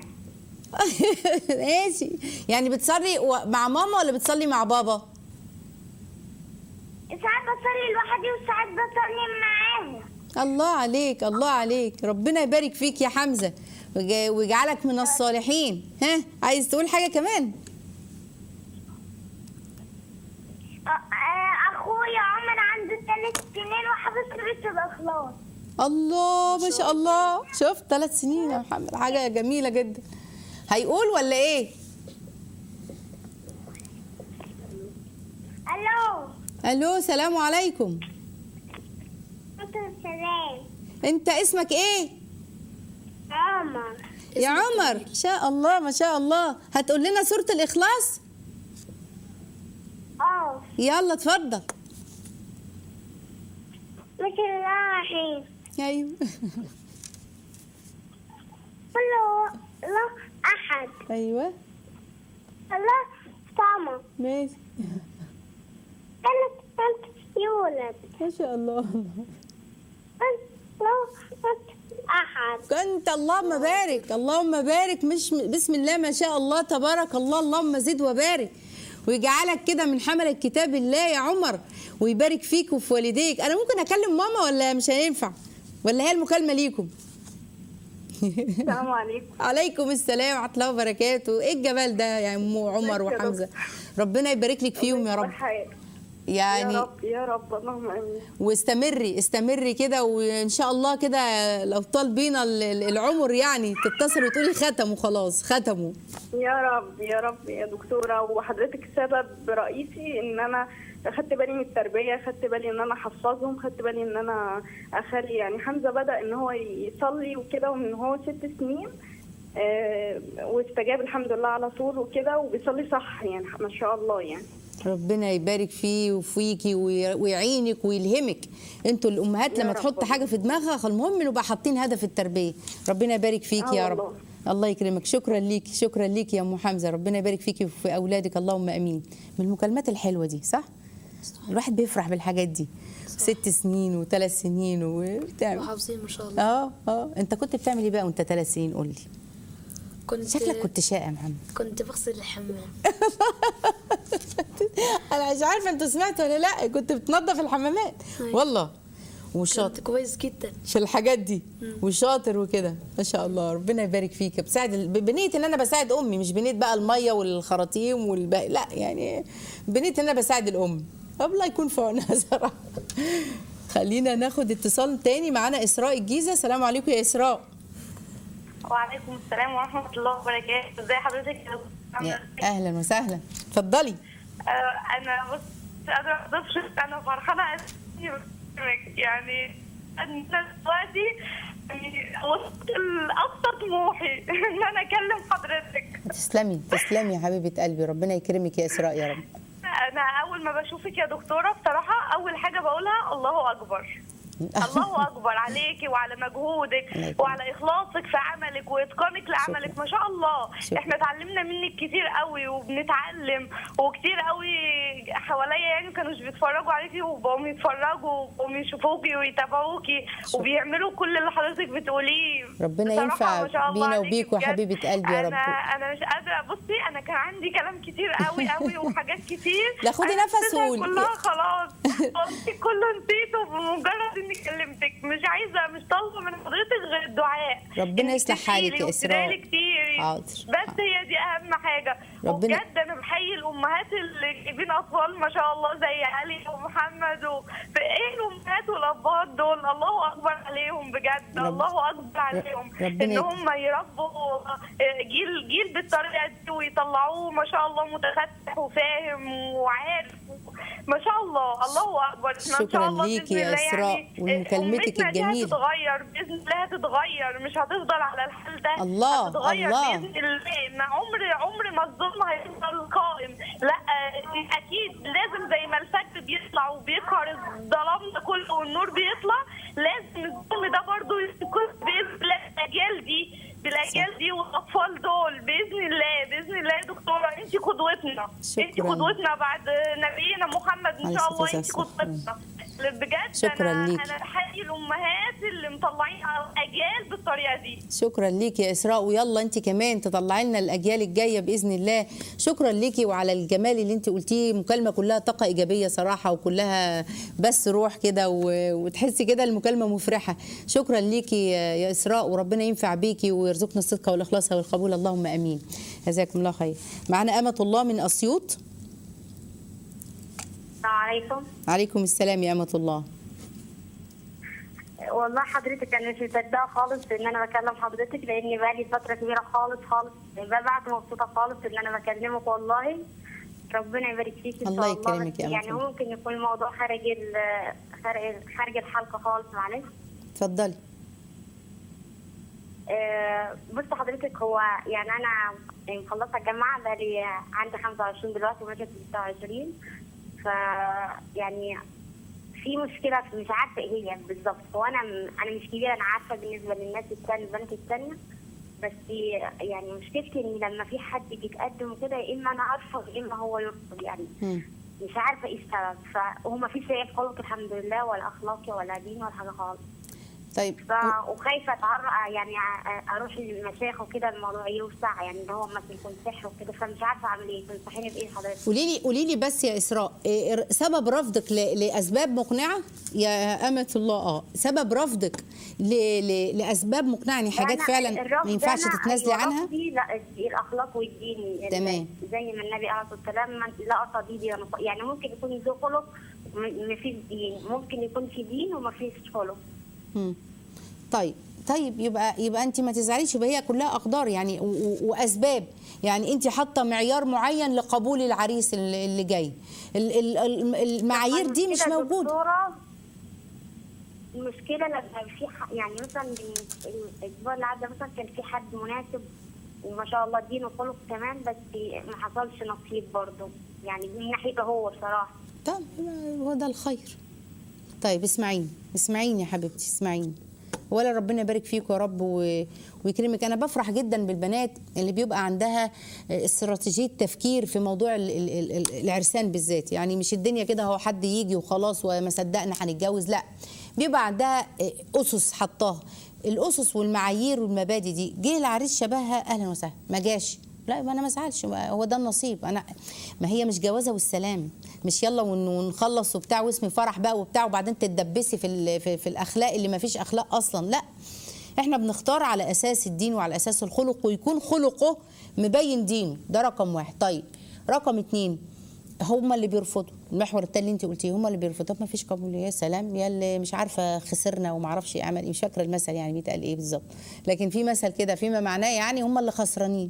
ماشي يعني بتصلي و- مع ماما ولا بتصلي مع بابا ساعات بصلي لوحدي وساعات بصلي معاهم الله عليك الله عليك ربنا يبارك فيك يا حمزه ويج- ويجعلك من الصالحين ها عايز تقول حاجه كمان آه، آه، اخويا عمر عنده ثلاث سنين وحافظ سورة الاخلاص الله ما شاء الله شفت ثلاث سنين يا محمد حاجه جميله جدا هيقول ولا ايه الو الو سلام عليكم السلام انت اسمك ايه عمر يا عمر ما شاء الله ما شاء الله هتقول لنا سوره الاخلاص اه يلا اتفضل بسم الله الرحيم ايوه قل هو الله احد ايوه الله صمد ماشي ثلاث ثلاث يولد ما شاء الله الله احد انت اللهم بارك اللهم بارك مش بسم الله ما شاء الله تبارك الله اللهم زد وبارك ويجعلك كده من حملة كتاب الله يا عمر ويبارك فيك وفي والديك انا ممكن اكلم ماما ولا مش هينفع ولا هي المكالمة ليكم السلام عليكم عليكم السلام ورحمة الله وبركاته ايه الجمال ده يا ام عمر ازيك يا وحمزة ربنا يبارك لك فيهم يا رب يا يعني رب يا رب اللهم امين واستمري استمري كده وان شاء الله كده لو طال بينا ال- ال- العمر يعني تتصل وتقولي ختموا خلاص ختموا يا رب يا رب يا دكتوره وحضرتك سبب رئيسي ان انا خدت بالي من التربيه خدت بالي ان انا احفظهم خدت بالي ان انا اخلي يعني حمزه بدا ان هو يصلي وكده ومن هو ست سنين آه واستجاب الحمد لله على طول وكده وبيصلي صح يعني ما شاء الله يعني ربنا يبارك فيه وفيكي وي- ويعينك ويلهمك انتوا الامهات يا لما رب تحط والله. حاجه في دماغها المهم نبقى حاطين هدف التربيه ربنا يبارك فيك آه يا رب والله. الله يكرمك شكرا ليك شكرا ليك يا ام حمزه ربنا يبارك فيكي وفي اولادك اللهم امين من المكالمات الحلوه دي صح الواحد بيفرح بالحاجات دي ست سنين وثلاث سنين وبتعمل وحافظين ما شاء الله اه اه انت كنت بتعمل ايه بقى وانت ثلاث سنين قول لي كنت شكلك كنت شقي يا محمد كنت بغسل الحمام انا مش عارفه انتوا سمعتوا ولا لا كنت بتنظف الحمامات أيوة. والله وشاطر كنت كويس جدا في الحاجات دي وشاطر وكده ما شاء الله ربنا يبارك فيك بساعد ال- بنيه ان انا بساعد امي مش بنيه بقى الميه والخراطيم والباقي لا يعني بنيه ان انا بساعد الام الله يكون في عونها صراحه خلينا ناخد اتصال تاني معانا اسراء الجيزه السلام عليكم يا اسراء وعليكم السلام ورحمة الله وبركاته ازي حضرتك يا دكتور محمد؟ يا اهلا وسهلا اتفضلي آه، انا بص مش قادرة اوصفش انا فرحانة إني بكلمك. يعني انا دلوقتي يعني وصلت لاقصى طموحي ان انا اكلم حضرتك تسلمي تسلمي يا حبيبه قلبي ربنا يكرمك يا اسراء يا رب انا اول ما بشوفك يا دكتورة بصراحة اول حاجة بقولها الله اكبر الله اكبر عليكي وعلى مجهودك الله يكرمك. وعلى اخلاصك في عملك واتقانك لعملك ما شاء الله شكرا. احنا اتعلمنا منك كتير قوي وبنتعلم وكتير قوي حواليا يعني كانوش بيتفرجوا عليكي وبقوا يتفرجوا وبقوا يشوفوكي ويتابعوكي شكرا. وبيعملوا كل اللي حضرتك بتقوليه ربنا بصراحة ينفع ما شاء الله بينا عليكي وبيكوا بجد. حبيبة قلبي يا رب. انا انا مش قادره بصي انا كان عندي كلام كتير قوي قوي وحاجات كتير لا، خدي أنا نفس نسيتها وقولي. كلها خلاص قلت كله نسيته بمجرد اني كلمتك مش عايزه مش طالبه من حضرتك غير الدعاء ربنا إنك يصلح حالك يا تدعيلي إسراء. وتدعيلي كتير حاضر. بس هي دي اهم حاجه ربنا- وبجد انا بحيي الامهات اللي جايبين اطفال ما شاء الله زي علي ومحمد و... ايه الامهات والابهات دول الله اكبر عليهم بجد رب- الله اكبر عليهم ربنا ان يك- هم يربوا جيل جيل بالطريقه دي ويطلعوه ما شاء الله متفتح وفاهم وعارف ما شاء الله الله اكبر إحنا إن شاء شكراً الله ليكي بإذن يا الله إسراء يعني ومكالمتك أمتنا دي الجميلة. هتتغير باذن الله هتتغير مش هتفضل على الحال ده الله، هتتغير الله. باذن الله ما عمر عمر ما الظلم هيفضل قائم لا آه، اكيد لازم زي ما الفجر بيطلع وبيقهر الظلام ده كله والنور بيطلع لازم الظلم ده برضو يكون باذن الله الاجيال دي بالاجيال دي والاطفال دول باذن الله باذن الله يا دكتوره انت قدوتنا انت شكراً. قدوتنا بعد نبينا محمد ان عليه شاء الصلاة الله انت والسلام. قدوتنا بجد شكراً انا ليكي. انا بحيي الامهات الامهات اللي مطلعين اجيال بالطريقه دي شكرا ليكي يا اسراء ويلا انت كمان تطلعي لنا الاجيال الجايه باذن الله شكرا ليكي وعلى الجمال اللي انت قلتيه مكالمه كلها طاقه ايجابيه صراحه وكلها بس روح كده و- وتحسي كده المكالمه مفرحه شكرا ليكي يا يا اسراء وربنا ينفع بيكي ويرزقنا الصدق والاخلاص والقبول اللهم امين جزاكم الله خير معانا امه الله من اسيوط السلام عليكم عليكم السلام يا امه الله والله حضرتك انا مش مصدقه خالص ان انا بكلم حضرتك لاني بقالي فتره كبيره خالص خالص بعد مبسوطه خالص ان انا بكلمك والله ربنا يبارك فيك ان الله شاء الله يكرمك بس يا أمة يعني الله. ممكن يكون الموضوع خارج ال- خارج خارج الحلقه خالص معلش اتفضلي آه، بص حضرتك هو يعني انا مخلصه الجامعه بقالي عندي 25 دلوقتي وماشيه في 26 ف يعني في مشكله مش عارفه ايه هي بالظبط هو انا انا مش كبيره انا عارفه بالنسبه للناس التانية البنات التانية بس يعني مشكلتي ان لما في حد بيتقدم وكده يا اما انا ارفض يا اما هو يرفض يعني مم. مش عارفه ايه السبب فهو ما فيش عيب خلق الحمد لله ولا اخلاقي ولا دين ولا حاجه خالص طيب ف... وخايفه اتعرق يعني أ- اروح للمشايخ وكده الموضوع يوسع يعني ان هو مثلا يكون سحر وكده فمش عارفه اعمل ايه تنصحيني بايه حضرتك؟ قولي لي قولي لي بس يا اسراء إيه سبب رفضك ل- لاسباب مقنعه يا امه الله اه سبب رفضك ل... ل... لاسباب مقنعه يعني حاجات أنا فعلا الرفض ما ينفعش أنا تتنازلي أيوة عنها رفضي لا الاخلاق والدين تمام. زي ما النبي عليه الصلاه والسلام من لا صديدي يعني ممكن يكون ذو خلق ما فيش دين ممكن يكون في دين وما فيش خلق مم. طيب طيب يبقى يبقى انت ما تزعليش يبقى هي كلها اقدار يعني و... و... واسباب يعني انت حاطه معيار معين لقبول العريس اللي اللي جاي ال... ال... ال- المعايير دي مش المشكلة موجوده دكتورة، المشكله لما في ح... يعني مثلا من الاسبوع اللي عدى مثلا كان في حد مناسب وما شاء الله دين وخلق تمام بس ما حصلش نصيب برضه يعني من ناحيته هو بصراحه طب هو ده الخير طيب اسمعيني اسمعيني يا حبيبتي اسمعيني ولا ربنا يبارك فيك يا رب و... ويكرمك انا بفرح جدا بالبنات اللي بيبقى عندها استراتيجيه تفكير في موضوع ال... ال... ال- العرسان بالذات يعني مش الدنيا كده هو حد يجي وخلاص وما صدقنا هنتجوز لا بيبقى عندها اسس حطاها الاسس والمعايير والمبادئ دي جه العريس شبهها اهلا وسهلا ما جاش لا يبقى انا ما ازعلش هو ده النصيب انا ما هي مش جوازه والسلام مش يلا ون- ونخلص وبتاع واسمي فرح بقى وبتاع وبعدين تتدبسي في ال- في, في الاخلاق اللي ما فيش اخلاق اصلا لا احنا بنختار على اساس الدين وعلى اساس الخلق ويكون خلقه مبين دينه ده رقم واحد طيب رقم اتنين هم اللي بيرفضوا المحور التاني اللي انت قلتيه هم اللي بيرفضوا طب ما فيش قبول يا سلام يا اللي مش عارفه خسرنا وما اعرفش ايه عمل ايه مش فاكره المثل يعني بيتقال ايه بالظبط لكن في مثل كده فيما معناه يعني هم اللي خسرانين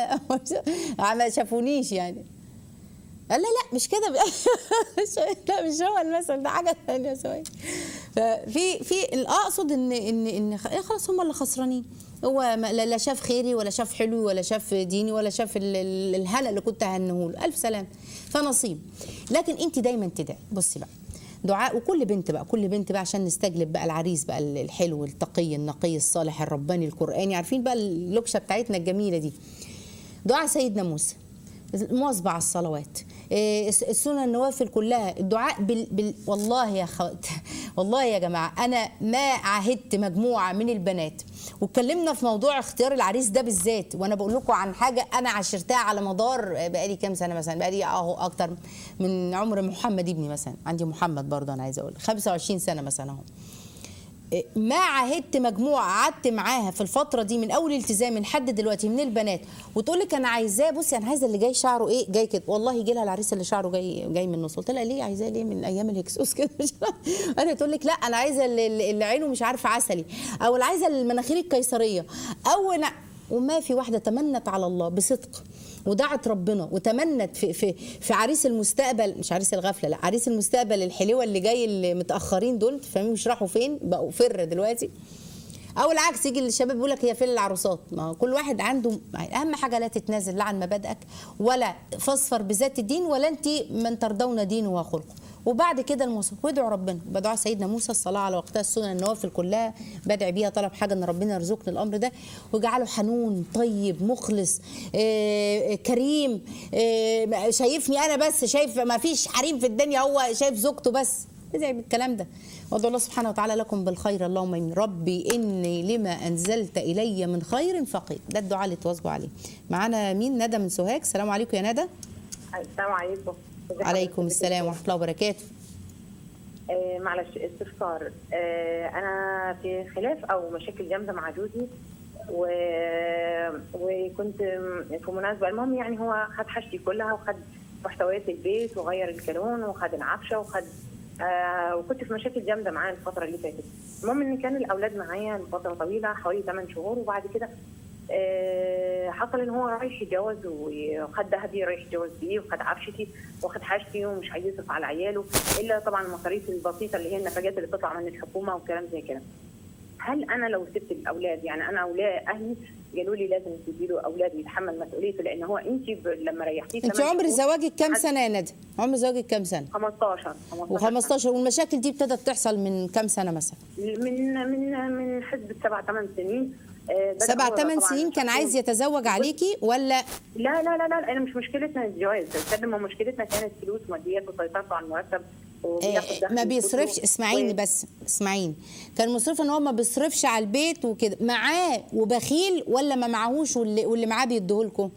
ما شافونيش يعني قال لا لا مش كده بقى. لا مش هو المثل ده حاجه ثانيه شويه ففي في الاقصد ان ان ان خ- خلاص هم اللي خسرانين هو ما- لا لا شاف خيري ولا شاف حلوي ولا شاف ديني ولا شاف ال- ال- الهنا اللي كنت هنهه له الف سلام فنصيب لكن انت دايما تدعي بصي بقى دعاء وكل بنت بقى كل بنت بقى عشان نستجلب بقى العريس بقى الحلو التقي النقي الصالح الرباني القراني عارفين بقى اللوكشه بتاعتنا الجميله دي دعاء سيدنا موسى المواظبة على الصلوات إيه، الس- السنن النوافل كلها الدعاء بال... بال... والله يا خوات والله يا جماعة أنا ما عاهدت مجموعة من البنات واتكلمنا في موضوع اختيار العريس ده بالذات وانا بقول لكم عن حاجه انا عشرتها على مدار بقالي كام سنه مثلا بقالي اهو اكتر من عمر محمد ابني مثلا عندي محمد برضه انا عايزه اقول 25 سنه مثلا اهو ما عاهدت مجموعه قعدت معاها في الفتره دي من اول التزامي لحد دلوقتي من البنات وتقول لك انا عايزاه بصي انا عايزه اللي جاي شعره ايه جاي كده والله يجي لها العريس اللي شعره جاي جاي من النص قلت لها ليه عايزاه ليه من ايام الهكسوس كده مش انا تقول لك لا انا عايزه اللي اللي عينه مش عارفه عسلي او اللي عايزه المناخير القيصريه او أنا وما في واحده تمنت على الله بصدق ودعت ربنا وتمنت في في في عريس المستقبل مش عريس الغفله لا عريس المستقبل الحلوه اللي جاي اللي متاخرين دول فاهمين مش راحوا فين بقوا فر دلوقتي او العكس يجي الشباب يقول لك هي فين العروسات ما هو كل واحد عنده اهم حاجه لا تتنازل لا عن مبادئك ولا فاصفر بذات الدين ولا انت من ترضون دينه وخلقه وبعد كده الموسى وادعوا ربنا بدعاء سيدنا موسى الصلاه على وقتها السنن النوافل كلها بدعي بيها طلب حاجه ان ربنا يرزقني الامر ده وجعله حنون طيب مخلص آه كريم آه شايفني انا بس شايف ما فيش حريم في الدنيا هو شايف زوجته بس ادعي بالكلام ده وادعو الله سبحانه وتعالى لكم بالخير اللهم امين ربي اني لما انزلت الي من خير فقير ده الدعاء اللي تواظبوا عليه معانا مين ندى من سوهاج السلام عليكم يا ندى السلام عليكم ازي عليكم حضرتك؟ السلام ورحمه الله وبركاته آه معلش استفسار آه انا في خلاف او مشاكل جامده مع جوزي و... وكنت في مناسبه المهم يعني هو خد حاجتي كلها وخد محتويات البيت وغير الكالون وخد العفشه وخد آه وكنت في مشاكل جامده معاه الفتره اللي فاتت المهم ان كان الاولاد معايا لفتره طويله حوالي 8 شهور وبعد كده آه، حصل ان هو رايح يتجوز وخد ذهبي رايح يتجوز بيه وخد عفشتي واخد حاجتي ومش عايز يصرف على عياله الا طبعا المصاريف البسيطه اللي هي النفقات اللي بتطلع من الحكومه وكلام زي كده. هل انا لو سبت الاولاد يعني انا اولاد اهلي قالوا لي لازم تدي له اولاد يتحمل مسؤوليته لان هو انت ب- لما ريحتيه انت ثمان عمر شهور- زواجك كام حد- سنه يا ندى عمر زواجك كام سنه 15 15 و15 والمشاكل دي ابتدت تحصل من كام سنه مثلا من من من حسبة سبع ثمان سنين آه، بدأ سبع هو ثمان طبعاً سنين كان شخصياً- عايز يتزوج عليكي ولا لا لا لا لا انا مش مشكلتنا الجواز بجد ما مشكلتنا كانت فلوس ماديات وسيطرته على المرتب وبياخد آه، دخل ما من بيصرفش كله. اسمعيني و- بس اسمعيني كان مصرف ان هو ما بيصرفش على البيت وكده معاه وبخيل ولا ما معهوش واللي, واللي معاه بيديهولكوا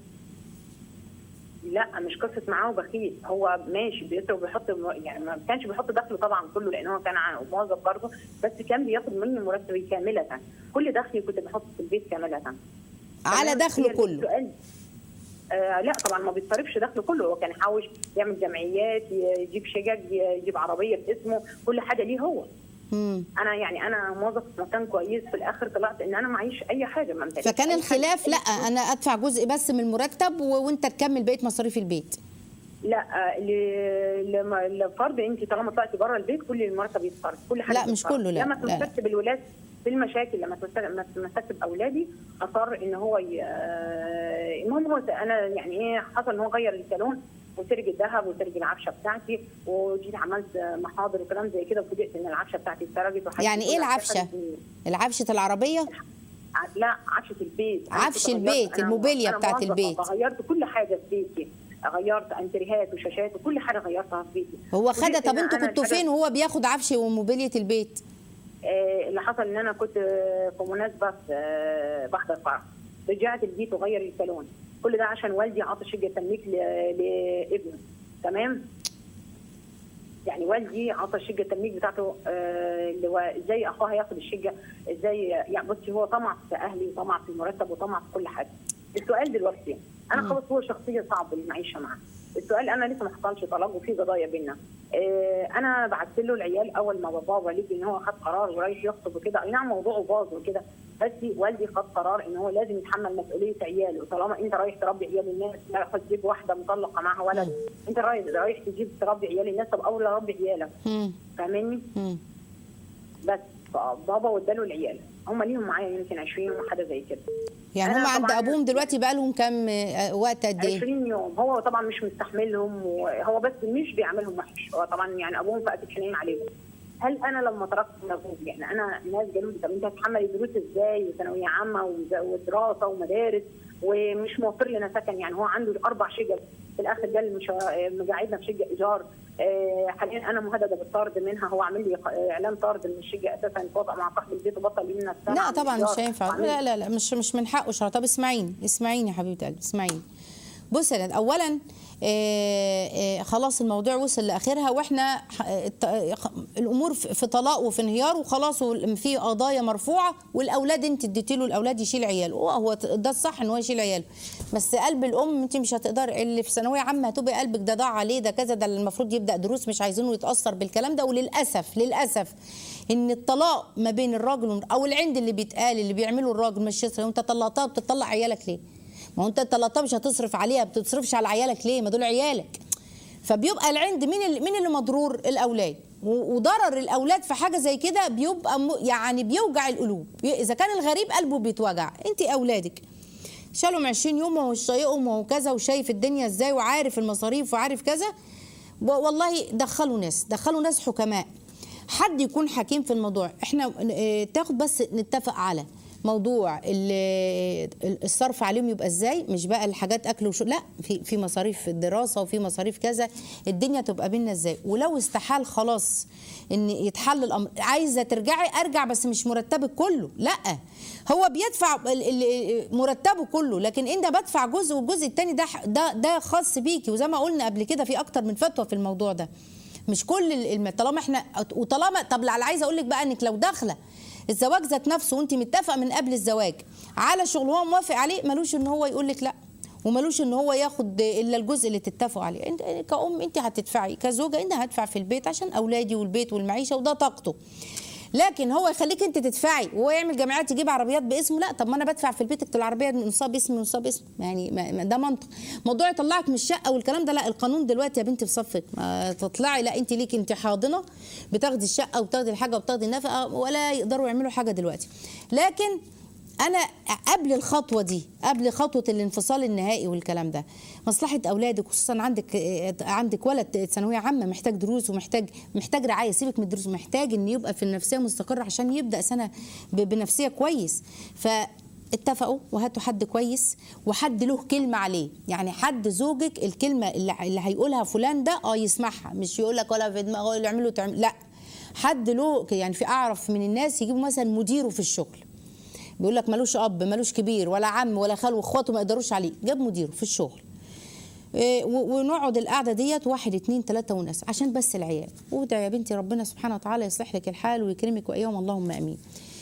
لا مش قصه معاه وبخيل هو ماشي بيصرف وبيحط يعني ما كانش بيحط دخله طبعا كله لان هو كان ع- موظف برضه بس كان بياخد مني مرتبي كامله كل دخلي كنت بحطه في البيت كامله على تمام؟ دخله هي كله السؤال آه لا طبعا ما بيتصرفش دخله كله هو كان يحوش يعمل جمعيات يجيب شقق يجيب عربيه باسمه كل حاجه ليه هو مم. انا يعني انا موظف في مكان كويس في الاخر طلعت ان انا معيش اي حاجه ما امتلكش فكان أي حاجة. الخلاف أي لا فلوس. انا ادفع جزء بس من المرتب و- وانت تكمل بقيه مصاريف البيت لا آه، ل- لما لفرض انت طالما طلعتي بره البيت كل المرتب يتصرف كل حاجه لا، مش بتتصرف. كله، لا، لما لا. تمسكت بالولاد في المشاكل لما تمسكت لما تمسكت باولادي اصر ان هو ي... آه، المهم هو انا يعني ايه حصل ان هو غير الكالون وسرق الذهب وسرق العفشه بتاعتي وجيت عملت محاضر وكلام زي كده وفوجئت ان العفشه بتاعتي اتسرقت وحاجتي يعني ايه كلها العفشه اتاخدت مني. العفشه العربيه ع- لا عفشه البيت أنا عفش كنت البيت، غيرت- أنا- الموبيليا أنا بتاعت موظفة، البيت. غيرت كل حاجه في بيتي غيرت انتريهات وشاشات وكل حاجه غيرتها في بيتي هو خدها فوجئت طب إن انتوا أنا كنتوا الحاجة- فين وهو بياخد عفش وموبيليه البيت آه، اللي حصل ان انا كنت آه، في مناسبه آه، بحضر فرح رجعت البيت وغير الكالون كل ده عشان والدي عطى شقه تمليك ل- لابنه تمام يعني والدي عطى الشقه التمليك بتاعته آه، اللي هو ازاي اخوه هياخد الشقه ازاي يعني بصي هو طمع في اهلي وطمع في المرتب وطمع في كل حاجه السؤال دلوقتي انا خلاص هو شخصيه صعب المعيشه معاه السؤال انا لسه ما حصلش طلاق وفي قضايا بينا آه، انا بعت له العيال اول ما بابا لقي ان هو خد قرار ورايح يخطب وكده اي نعم موضوعه باظ وكده بس والدي خد قرار ان هو لازم يتحمل مسؤوليه عياله طالما انت رايح تربي عيال الناس لا رايح تجيب واحده مطلقه معاها ولد انت رايح رايح تجيب تربي عيال الناس طب اولى ربي عيالك مم. فاهماني مم. بس بابا وداله العيال هم ليهم معايا يمكن 20 وحاجه زي كده يعني أنا هم عند طبعاً- ابوهم دلوقتي بقى لهم كام آه، وقت قد ايه 20 يوم هو طبعا مش مستحملهم وهو بس مش بيعملهم وحش هو طبعا يعني ابوهم فقد حنين عليهم هل انا لما تركت مجهود يعني انا ناس قالوا لي طب انت هتتحملي دروس ازاي وثانويه عامه وز- ودراسه ومدارس ومش موفر لنا سكن يعني هو عنده اربع شقق في الاخر قال مش ه- مقعدنا في شقه ايجار آه، حاليا انا مهدده بالطرد منها هو عامل لي ق- اعلان طرد من الشقه اساسا اتفق مع صاحب البيت وبطل لنا السنه لا عن طبعا الإيجار. مش هينفع وعامل- لا لا لا مش مش من حقه شرط طب اسمعيني اسمعيني يا حبيبه قلبي اسمعيني بص يا ندى، اولا آه، آه، خلاص الموضوع وصل لاخرها واحنا ح- الت- آه، خ- الامور في في طلاق وفي انهيار وخلاص وال- في قضايا مرفوعه والاولاد انت اديتي له الاولاد يشيل عياله هو هو ت- ده الصح ان هو يشيل عياله بس قلب الام انت مش هتقدري اللي في ثانويه عامه هتبقى قلبك ده ضاع عليه ده كذا ده اللي المفروض يبدا دروس مش عايزينه يتاثر بالكلام ده وللاسف للاسف ان الطلاق ما بين الراجل والمرأة او العند اللي بيتقال اللي بيعمله الراجل مش يصرف انت طلقتها بتطلق عيالك ليه؟ ما هو انت طلقتها مش هتصرف عليها بتصرفش على عيالك ليه؟ ما دول عيالك فبيبقى العند مين اللي مين اللي مضرور الاولاد و- وضرر الاولاد في حاجه زي كده بيبقى م- يعني بيوجع القلوب بي- اذا كان الغريب قلبه بيتوجع انت اولادك شالهم 20 يوم وهو مش طايقهم وهو كذا وشايف الدنيا ازاي وعارف المصاريف وعارف كذا و- والله دخلوا ناس دخلوا ناس حكماء حد يكون حكيم في الموضوع احنا اه، تاخد بس نتفق على موضوع ال- ال- الصرف عليهم يبقى ازاي مش بقى الحاجات اكل وشرب لا في في مصاريف الدراسه وفي مصاريف كذا الدنيا تبقى بينا ازاي ولو استحال خلاص ان يتحل الامر عايزه ترجعي ارجع بس مش مرتبك كله لا هو بيدفع ال- ال- مرتبه كله لكن انت بدفع جزء والجزء التاني ده ده ده خاص بيكي وزي ما قلنا قبل كده في اكتر من فتوى في الموضوع ده مش كل ال- الم... طالما احنا وطالما طب اللي عايزه اقول لك بقى انك لو داخله الزواج ذات نفسه وانت متفقه من قبل الزواج على شغل هو موافق عليه ملوش ان هو يقول لك لا وملوش ان هو ياخد الا الجزء اللي تتفقوا عليه انت كأم انت هتدفعي كزوجه انت هدفع في البيت عشان اولادي والبيت والمعيشه وده طاقته لكن هو يخليك انت تدفعي وهو يعمل جمعيات يجيب عربيات باسمه لا طب ما انا بدفع في البيت العربيه نصها باسمي ونصها باسمه يعني ما ما- ده منطق موضوع يطلعك من الشقه والكلام ده لا القانون دلوقتي يا بنتي في صفك ما تطلعي لا انت ليك انت حاضنه بتاخدي الشقه وبتاخدي الحاجه وبتاخدي النفقه ولا يقدروا يعملوا حاجه دلوقتي لكن انا قبل الخطوه دي قبل خطوه الانفصال النهائي والكلام ده مصلحه اولادك خصوصا عندك آه، عندك ولد ثانويه عامه محتاج دروس ومحتاج محتاج رعايه سيبك من الدروس محتاج ان يبقى في النفسيه مستقر عشان يبدا سنه ب- بنفسيه كويس ف اتفقوا وهاتوا حد كويس وحد له كلمه عليه يعني حد زوجك الكلمه اللي, اللي هيقولها فلان ده اه يسمعها مش يقول لك ولا في دماغه ولا يعملوا تعمل لا حد له يعني في اعرف من الناس يجيبوا مثلا مديره في الشغل بيقول لك ملوش اب ملوش كبير ولا عم ولا خال واخواته ما يقدروش عليه جاب مديره في الشغل إيه، و- ونقعد القعده ديت واحد اتنين تلاته وناس عشان بس العيال وادعي يا بنتي ربنا سبحانه وتعالى يصلح لك الحال ويكرمك واياهم اللهم امين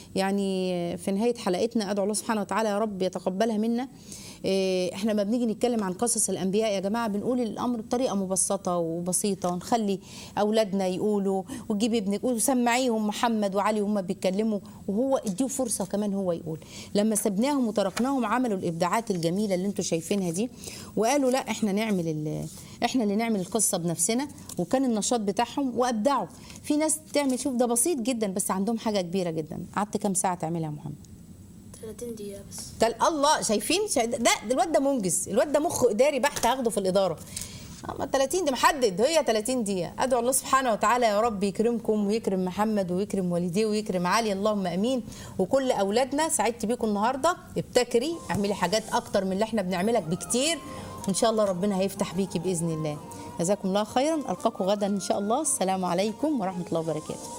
يعني في نهايه حلقتنا ادعو الله سبحانه وتعالى يا رب يتقبلها منا إيه، احنا لما بنيجي نتكلم عن قصص الانبياء يا جماعه بنقول الامر بطريقه مبسطه وبسيطه ونخلي اولادنا يقولوا وتجيبي ابنك وسمعيهم محمد وعلي وهم بيتكلموا وهو اديه فرصه كمان هو يقول لما سبناهم وتركناهم عملوا الابداعات الجميله اللي انتم شايفينها دي وقالوا لا احنا نعمل ال- احنا اللي نعمل القصه بنفسنا وكان النشاط بتاعهم وابدعوا في ناس تعمل شوف ده بسيط جدا بس عندهم حاجه كبيره جدا قعدت كام ساعه تعملها يا محمد 30 دقيقة بس قال الله شايفين شا- ده ده الواد ده منجز الواد ده مخه اداري بحت هاخده في الاداره اما 30 دي محدد هي 30 دقيقه ادعو الله سبحانه وتعالى يا رب يكرمكم ويكرم محمد ويكرم والديه ويكرم علي اللهم امين وكل اولادنا سعدت بيكم النهارده ابتكري اعملي حاجات اكتر من اللي احنا بنعملها بكتير وان شاء الله ربنا هيفتح بيكي باذن الله جزاكم الله خيرا القاكم غدا ان شاء الله السلام عليكم ورحمه الله وبركاته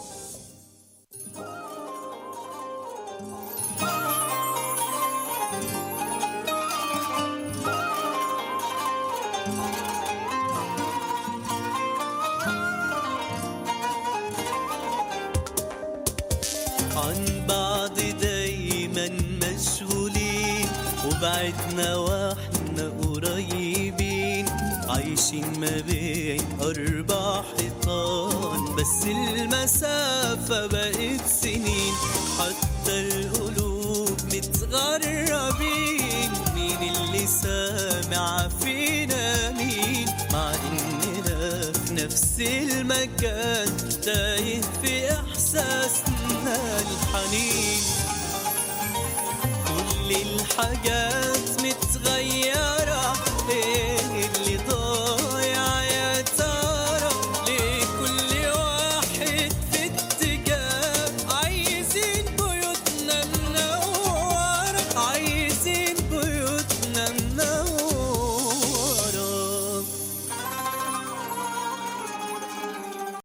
عن بعض دايما مشغولين وبعدنا واحنا قريبين عايشين ما بين أربع حيطان بس المسافة بقت سنين حتى القلوب متغربين مين اللي سامع فينا مين مع إننا في نفس المكان تايه في إحساسنا الحنين كل الحاجات